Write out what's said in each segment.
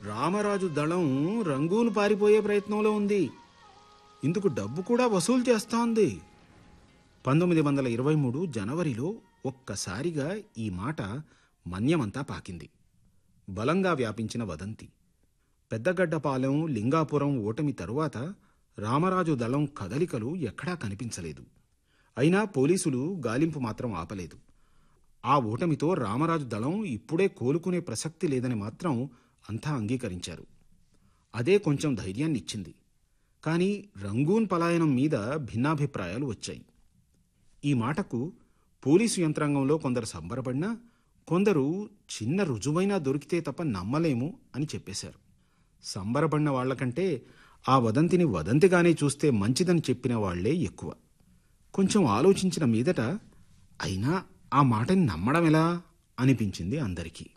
రామరాజు దళం రంగూను పారిపోయే ప్రయత్నంలో ఉంది ఇందుకు డబ్బు కూడా వసూలు చేస్తోంది పంతొమ్మిది వందల ఇరవై మూడు జనవరిలో ఒక్కసారిగా ఈ మాట మన్యమంతా పాకింది బలంగా వ్యాపించిన వదంతి పెద్దగడ్డపాలెం లింగాపురం ఓటమి తరువాత రామరాజు దళం కదలికలు ఎక్కడా కనిపించలేదు అయినా పోలీసులు గాలింపు మాత్రం ఆపలేదు ఆ ఓటమితో రామరాజు దళం ఇప్పుడే కోలుకునే ప్రసక్తి లేదని మాత్రం అంతా అంగీకరించారు అదే కొంచెం ధైర్యాన్ని ఇచ్చింది కానీ రంగూన్ పలాయనం మీద భిన్నాభిప్రాయాలు వచ్చాయి ఈ మాటకు పోలీసు యంత్రాంగంలో కొందరు సంబరపడినా కొందరు చిన్న రుజువైనా దొరికితే తప్ప నమ్మలేము అని చెప్పేశారు సంబరపడిన వాళ్లకంటే ఆ వదంతిని వదంతిగానే చూస్తే మంచిదని చెప్పిన వాళ్లే ఎక్కువ కొంచెం ఆలోచించిన మీదట అయినా ఆ మాటని నమ్మడం ఎలా అనిపించింది అందరికీ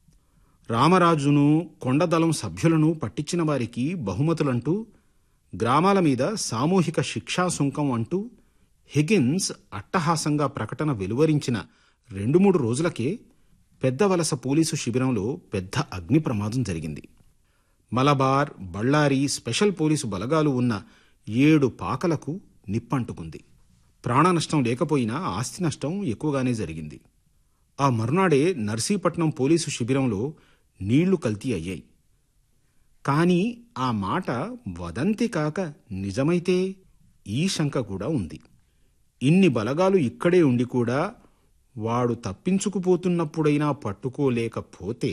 రామరాజును కొండదళం సభ్యులను పట్టించిన వారికి బహుమతులంటూ గ్రామాల మీద సామూహిక శిక్షా సుంకం అంటూ హిగిన్స్ అట్టహాసంగా ప్రకటన వెలువరించిన రెండు మూడు రోజులకే పెద్ద వలస పోలీసు శిబిరంలో పెద్ద అగ్ని ప్రమాదం జరిగింది మలబార్ బళ్ళారి స్పెషల్ పోలీసు బలగాలు ఉన్న ఏడు పాకలకు నిప్పంటుకుంది ప్రాణ నష్టం లేకపోయినా ఆస్తి నష్టం ఎక్కువగానే జరిగింది ఆ మరునాడే నర్సీపట్నం పోలీసు శిబిరంలో నీళ్లు కల్తీ అయ్యాయి కానీ ఆ మాట వదంతి కాక నిజమైతే ఈ శంక కూడా ఉంది ఇన్ని బలగాలు ఇక్కడే ఉండి కూడా వాడు తప్పించుకుపోతున్నప్పుడైనా పట్టుకోలేకపోతే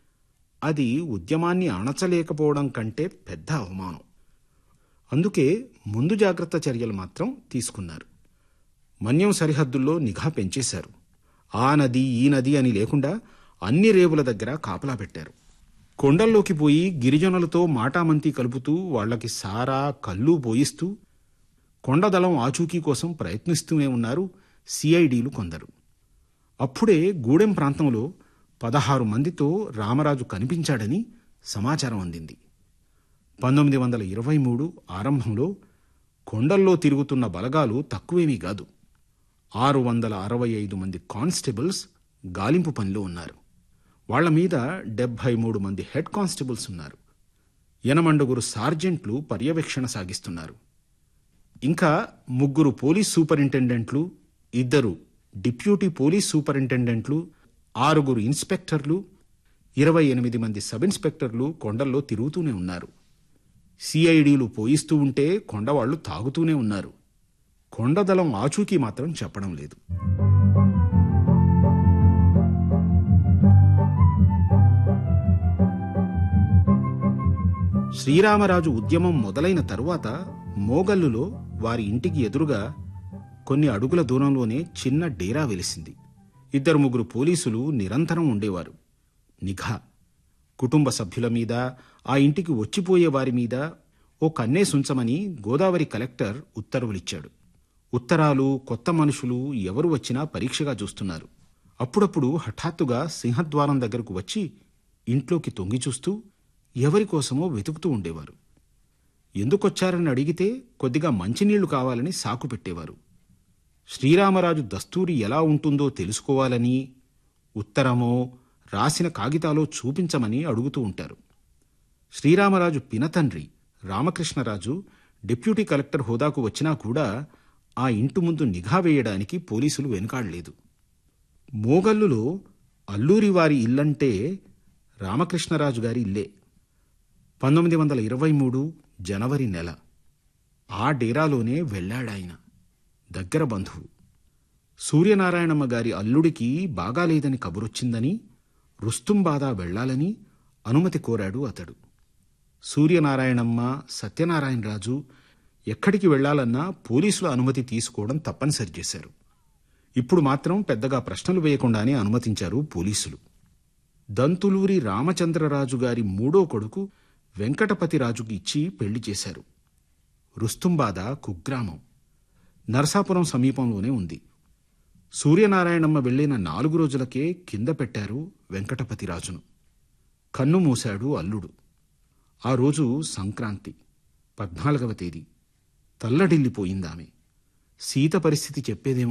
అది ఉద్యమాన్ని అణచలేకపోవడం కంటే పెద్ద అవమానం అందుకే ముందు జాగ్రత్త చర్యలు మాత్రం తీసుకున్నారు మన్యం సరిహద్దుల్లో నిఘా పెంచేశారు ఆ నది ఈ నది అని లేకుండా అన్ని రేవుల దగ్గర కాపలా పెట్టారు కొండల్లోకి పోయి గిరిజనులతో మాటామంతి కలుపుతూ వాళ్ళకి సారా కళ్ళు పోయిస్తూ కొండదళం ఆచూకీ కోసం ప్రయత్నిస్తూనే ఉన్నారు సిఐడీలు కొందరు అప్పుడే గూడెం ప్రాంతంలో పదహారు మందితో రామరాజు కనిపించాడని సమాచారం అందింది పంతొమ్మిది వందల ఇరవై మూడు ఆరంభంలో కొండల్లో తిరుగుతున్న బలగాలు తక్కువేమీ కాదు ఆరు వందల అరవై ఐదు మంది కానిస్టేబుల్స్ గాలింపు పనిలో ఉన్నారు వాళ్ల మీద డెబ్బై మూడు మంది హెడ్ కానిస్టేబుల్స్ ఉన్నారు ఎనమండుగురు సార్జెంట్లు పర్యవేక్షణ సాగిస్తున్నారు ఇంకా ముగ్గురు పోలీస్ సూపరింటెండెంట్లు ఇద్దరు డిప్యూటీ పోలీస్ సూపరింటెండెంట్లు ఆరుగురు ఇన్స్పెక్టర్లు ఇరవై ఎనిమిది మంది సబ్ ఇన్స్పెక్టర్లు కొండల్లో తిరుగుతూనే ఉన్నారు సిఐడీలు పోయిస్తూ ఉంటే కొండవాళ్లు తాగుతూనే ఉన్నారు కొండదళం ఆచూకీ మాత్రం చెప్పడం లేదు శ్రీరామరాజు ఉద్యమం మొదలైన తరువాత మోగల్లులో వారి ఇంటికి ఎదురుగా కొన్ని అడుగుల దూరంలోనే చిన్న డేరా వెలిసింది ఇద్దరు ముగ్గురు పోలీసులు నిరంతరం ఉండేవారు నిఘా కుటుంబ సభ్యుల మీద ఆ ఇంటికి వచ్చిపోయే వారి మీద ఓ కన్నేసుంచమని గోదావరి కలెక్టర్ ఉత్తర్వులిచ్చాడు ఉత్తరాలు కొత్త మనుషులు ఎవరు వచ్చినా పరీక్షగా చూస్తున్నారు అప్పుడప్పుడు హఠాత్తుగా సింహద్వారం దగ్గరకు వచ్చి ఇంట్లోకి తొంగి చూస్తూ ఎవరి కోసమో వెతుకుతూ ఉండేవారు ఎందుకొచ్చారని అడిగితే కొద్దిగా మంచినీళ్లు కావాలని సాకు పెట్టేవారు శ్రీరామరాజు దస్తూరి ఎలా ఉంటుందో తెలుసుకోవాలని ఉత్తరమో రాసిన కాగితాలో చూపించమని అడుగుతూ ఉంటారు శ్రీరామరాజు పినతండ్రి రామకృష్ణరాజు డిప్యూటీ కలెక్టర్ హోదాకు వచ్చినా కూడా ఆ ఇంటి ముందు నిఘా వేయడానికి పోలీసులు వెనుకాడలేదు మోగల్లులో అల్లూరి వారి ఇల్లంటే రామకృష్ణరాజు గారి ఇల్లే పంతొమ్మిది వందల ఇరవై మూడు జనవరి నెల ఆ డేరాలోనే వెళ్ళాడాయన దగ్గర బంధువు సూర్యనారాయణమ్మ గారి అల్లుడికి బాగాలేదని కబురొచ్చిందని రుస్తుంబాదా వెళ్లాలని అనుమతి కోరాడు అతడు సూర్యనారాయణమ్మ సత్యనారాయణరాజు ఎక్కడికి వెళ్లాలన్నా పోలీసుల అనుమతి తీసుకోవడం తప్పనిసరి చేశారు ఇప్పుడు మాత్రం పెద్దగా ప్రశ్నలు వేయకుండానే అనుమతించారు పోలీసులు దంతులూరి రామచంద్రరాజు గారి మూడో కొడుకు వెంకటపతిరాజుకి ఇచ్చి పెళ్లి చేశారు రుస్తుంబాద కుగ్రామం నరసాపురం సమీపంలోనే ఉంది సూర్యనారాయణమ్మ వెళ్లిన నాలుగు రోజులకే కింద పెట్టారు వెంకటపతిరాజును కన్ను మూశాడు అల్లుడు ఆ రోజు సంక్రాంతి పద్నాలుగవ తేదీ తల్లడిల్లిపోయిందామె సీత పరిస్థితి చెప్పేదేమో